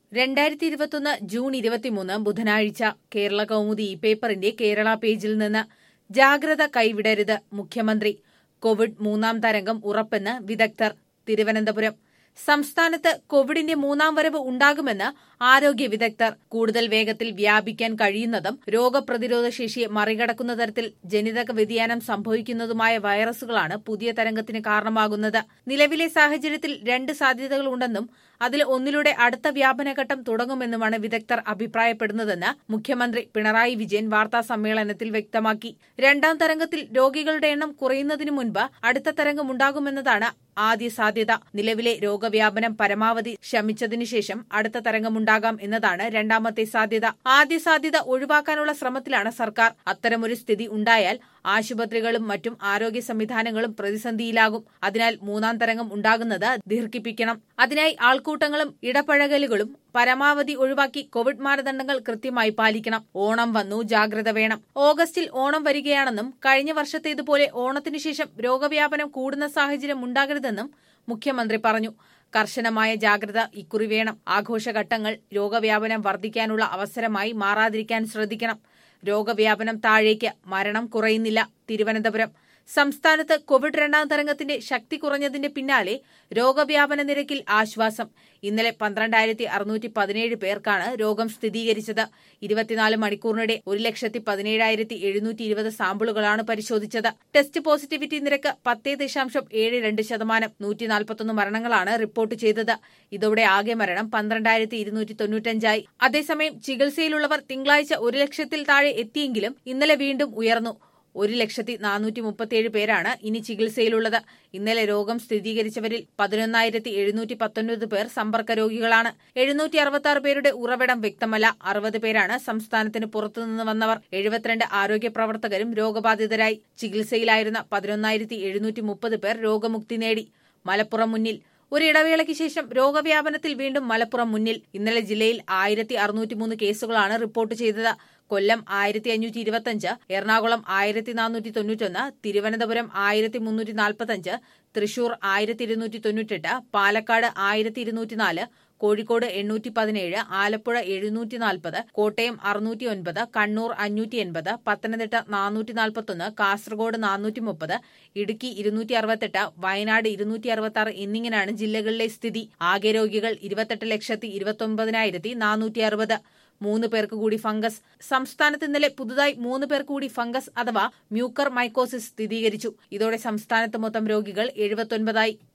രണ്ടായിരത്തി ഇരുപത്തൊന്ന് ജൂൺ ഇരുപത്തിമൂന്ന് ബുധനാഴ്ച കേരള കൗമുദി ഈ പേപ്പറിന്റെ കേരള പേജിൽ നിന്ന് ജാഗ്രത കൈവിടരുത് മുഖ്യമന്ത്രി കോവിഡ് മൂന്നാം തരംഗം ഉറപ്പെന്ന് വിദഗ്ധർ തിരുവനന്തപുരം സംസ്ഥാനത്ത് കോവിഡിന്റെ മൂന്നാം വരവ് ഉണ്ടാകുമെന്ന് ആരോഗ്യ വിദഗ്ധർ കൂടുതൽ വേഗത്തിൽ വ്യാപിക്കാൻ കഴിയുന്നതും രോഗപ്രതിരോധ ശേഷിയെ മറികടക്കുന്ന തരത്തിൽ ജനിതക വ്യതിയാനം സംഭവിക്കുന്നതുമായ വൈറസുകളാണ് പുതിയ തരംഗത്തിന് കാരണമാകുന്നത് നിലവിലെ സാഹചര്യത്തിൽ രണ്ട് സാധ്യതകളുണ്ടെന്നും അതിൽ ഒന്നിലൂടെ അടുത്ത വ്യാപനഘട്ടം തുടങ്ങുമെന്നുമാണ് വിദഗ്ധർ അഭിപ്രായപ്പെടുന്നതെന്ന് മുഖ്യമന്ത്രി പിണറായി വിജയൻ വാർത്താ സമ്മേളനത്തിൽ വ്യക്തമാക്കി രണ്ടാം തരംഗത്തിൽ രോഗികളുടെ എണ്ണം കുറയുന്നതിനു മുൻപ് അടുത്ത തരംഗം ഉണ്ടാകുമെന്നതാണ് ആദ്യ സാധ്യത നിലവിലെ രോഗവ്യാപനം പരമാവധി ശമിച്ചതിനു ശേഷം അടുത്ത തരംഗമുണ്ടാകാം എന്നതാണ് രണ്ടാമത്തെ സാധ്യത ആദ്യ സാധ്യത ഒഴിവാക്കാനുള്ള ശ്രമത്തിലാണ് സർക്കാർ അത്തരമൊരു സ്ഥിതി ഉണ്ടായാൽ ആശുപത്രികളും മറ്റും ആരോഗ്യ സംവിധാനങ്ങളും പ്രതിസന്ധിയിലാകും അതിനാൽ മൂന്നാം തരംഗം ഉണ്ടാകുന്നത് ദീർഘിപ്പിക്കണം അതിനായി ആൾക്കൂട്ടങ്ങളും ഇടപഴകലുകളും പരമാവധി ഒഴിവാക്കി കോവിഡ് മാനദണ്ഡങ്ങൾ കൃത്യമായി പാലിക്കണം ഓണം വന്നു ജാഗ്രത വേണം ഓഗസ്റ്റിൽ ഓണം വരികയാണെന്നും കഴിഞ്ഞ വർഷത്തേതുപോലെ ഓണത്തിനു ശേഷം രോഗവ്യാപനം കൂടുന്ന സാഹചര്യം ഉണ്ടാകരുതെന്നും മുഖ്യമന്ത്രി പറഞ്ഞു കർശനമായ ജാഗ്രത ഇക്കുറി വേണം ആഘോഷഘട്ടങ്ങൾ രോഗവ്യാപനം വർദ്ധിക്കാനുള്ള അവസരമായി മാറാതിരിക്കാൻ ശ്രദ്ധിക്കണം രോഗവ്യാപനം താഴേക്ക് മരണം കുറയുന്നില്ല തിരുവനന്തപുരം സംസ്ഥാനത്ത് കോവിഡ് രണ്ടാം തരംഗത്തിന്റെ ശക്തി കുറഞ്ഞതിന്റെ പിന്നാലെ രോഗവ്യാപന നിരക്കിൽ ആശ്വാസം ഇന്നലെ പന്ത്രണ്ടായിരത്തി അറുന്നൂറ്റി പതിനേഴ് പേർക്കാണ് രോഗം സ്ഥിരീകരിച്ചത് ഇരുപത്തിനാല് മണിക്കൂറിനിടെ ഒരു ലക്ഷത്തി പതിനേഴായിരത്തി എഴുന്നൂറ്റി ഇരുപത് സാമ്പിളുകളാണ് പരിശോധിച്ചത് ടെസ്റ്റ് പോസിറ്റിവിറ്റി നിരക്ക് പത്തേ ദശാംശം ഏഴ് രണ്ട് ശതമാനം നൂറ്റി നാൽപ്പത്തൊന്ന് മരണങ്ങളാണ് റിപ്പോർട്ട് ചെയ്തത് ഇതോടെ ആകെ മരണം പന്ത്രണ്ടായിരത്തി ഇരുന്നൂറ്റി തൊണ്ണൂറ്റഞ്ചായി അതേസമയം ചികിത്സയിലുള്ളവർ തിങ്കളാഴ്ച ഒരു ലക്ഷത്തിൽ താഴെ എത്തിയെങ്കിലും ഇന്നലെ വീണ്ടും ഉയർന്നു ഒരു ലക്ഷത്തി നാനൂറ്റി മുപ്പത്തിയേഴ് പേരാണ് ഇനി ചികിത്സയിലുള്ളത് ഇന്നലെ രോഗം സ്ഥിരീകരിച്ചവരിൽ പതിനൊന്നായിരത്തി എഴുന്നൂറ്റി പത്തൊൻപത് പേർ സമ്പർക്ക രോഗികളാണ് എഴുന്നൂറ്റി അറുപത്തി ആറ് പേരുടെ ഉറവിടം വ്യക്തമല്ല അറുപത് പേരാണ് സംസ്ഥാനത്തിന് പുറത്തുനിന്ന് വന്നവർ എഴുപത്തിരണ്ട് ആരോഗ്യ പ്രവർത്തകരും രോഗബാധിതരായി ചികിത്സയിലായിരുന്ന പതിനൊന്നായിരത്തി എഴുന്നൂറ്റി മുപ്പത് പേർ രോഗമുക്തി നേടി മലപ്പുറം മുന്നിൽ ഒരു ഇടവേളയ്ക്ക് ശേഷം രോഗവ്യാപനത്തിൽ വീണ്ടും മലപ്പുറം മുന്നിൽ ഇന്നലെ ജില്ലയിൽ ആയിരത്തി അറുന്നൂറ്റിമൂന്ന് കേസുകളാണ് റിപ്പോർട്ട് ചെയ്തത് കൊല്ലം ആയിരത്തി അഞ്ഞൂറ്റി ഇരുപത്തിയഞ്ച് എറണാകുളം ആയിരത്തി നാനൂറ്റി തൊണ്ണൂറ്റൊന്ന് തിരുവനന്തപുരം ആയിരത്തി മുന്നൂറ്റി നാൽപ്പത്തഞ്ച് തൃശൂർ ആയിരത്തി ഇരുന്നൂറ്റി തൊണ്ണൂറ്റെട്ട് പാലക്കാട് ആയിരത്തി ഇരുന്നൂറ്റിനാല് കോഴിക്കോട് എണ്ണൂറ്റി പതിനേഴ് ആലപ്പുഴ എഴുന്നൂറ്റി നാൽപ്പത് കോട്ടയം അറുന്നൂറ്റി ഒൻപത് കണ്ണൂർ അഞ്ഞൂറ്റി എൺപത് പത്തനംതിട്ട നാനൂറ്റി നാൽപ്പത്തൊന്ന് കാസർഗോഡ് നാനൂറ്റി മുപ്പത് ഇടുക്കി ഇരുന്നൂറ്റി അറുപത്തെട്ട് വയനാട് ഇരുന്നൂറ്റി അറുപത്തി ആറ് എന്നിങ്ങനെയാണ് ജില്ലകളിലെ സ്ഥിതി ആകെ രോഗികൾ ഇരുപത്തെട്ട് ലക്ഷത്തി ഇരുപത്തൊമ്പതിനായിരത്തി നാനൂറ്റി അറുപത് മൂന്ന് പേർക്ക് കൂടി ഫംഗസ് സംസ്ഥാനത്ത് ഇന്നലെ പുതുതായി മൂന്ന് പേർക്ക് കൂടി ഫംഗസ് അഥവാ മ്യൂക്കർ മൈക്കോസിസ് സ്ഥിരീകരിച്ചു ഇതോടെ സംസ്ഥാനത്ത് മൊത്തം രോഗികൾ എഴുപത്തൊൻപതായി